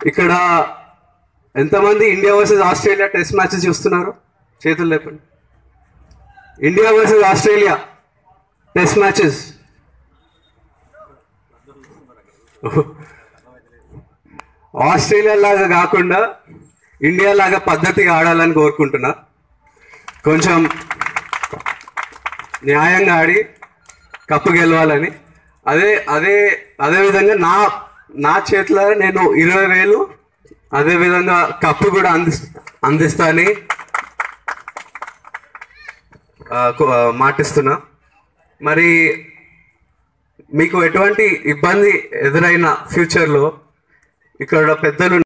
ఇక్కడ ఎంతమంది India versus Australia test matches చూస్తున్నారు చేతులు లేపండి India versus Australia test matches Australia లాగా కాకుండా ఇండియా లాగా పద్ధతిగా ఆడాలని కోరుకుంటున్నా కొంచెం న్యాయంగా ఆడి కప్పు గెలవాలని అదే అదే అదే విధంగా నా నా చేతిలో నేను ఇరవై వేలు అదే విధంగా కప్పు కూడా అంది అందిస్తానని ఆ, కో- ఆ, మాటిస్తున్నా మరి మీకు ఎటువంటి ఇబ్బంది ఎదురైన ఫ్యూచర్లో ఇక్కడ పెద్దలు